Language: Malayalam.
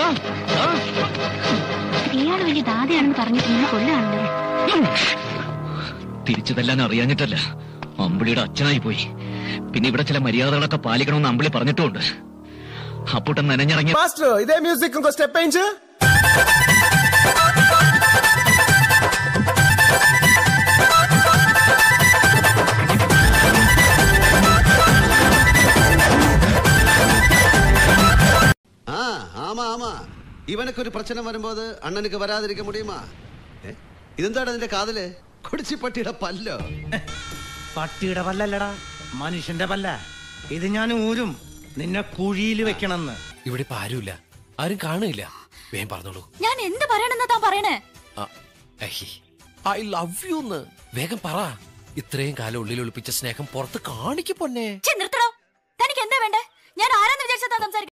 ഇയാള് വലിയ ദാതയാണെന്ന് പറഞ്ഞിട്ട് നിന്നെ കൊല്ലാണല്ലോ തിരിച്ചു തല്ലാൻ അറിയാഞ്ഞിട്ടല്ല അമ്പിളിയുടെ അച്ഛനായി പോയി പിന്നെ ഇവിടെ ചില മര്യാദകളൊക്കെ പാലിക്കണമെന്ന് അമ്പിളി പറഞ്ഞിട്ടുമുണ്ട് അപ്പൂട്ടൻ നനഞ്ഞിറങ്ങി మాస్టర్ ఇదే మ్యూజిక్ ఇంకో స్టెప్ వేయించు ஆ ஆமா ஆமா இவனுக்கு ஒரு பிரச்சனை வரும்போது அண்ணனுக்கு வராதிருக்க முடியுமா ഏ? ഇതെന്താണ് നിന്റെ കാതില് കുടിച്ചിപ്പട്ടിയുടെ പല്ലോ പട്ടിയുടെ പല്ലല്ലടാ മനുഷ്യന്റെ പല്ല ഇത് ഞാൻ ഊരും നിന്നെ കുഴിയിൽ വെക്കണമെന്ന് ഇവിടെ ഇപ്പൊ ആരുമില്ല ആരും കാണില്ല വേഗം പറഞ്ഞോളൂ ഞാൻ എന്ത് പറയണെന്നാ താൻ പറയണേ ഐ ലവ് യു എന്ന് വേഗം പറ ഇത്രയും കാലം ഉള്ളിൽ ഒളിപ്പിച്ച സ്നേഹം പുറത്ത് കാണിക്ക് പൊന്നെ നിർത്തടോ തനിക്ക് എന്താ വേണ്ടേ ഞാൻ ആരാന്ന് വിചാരിച്ചാ സംസാരിക്കും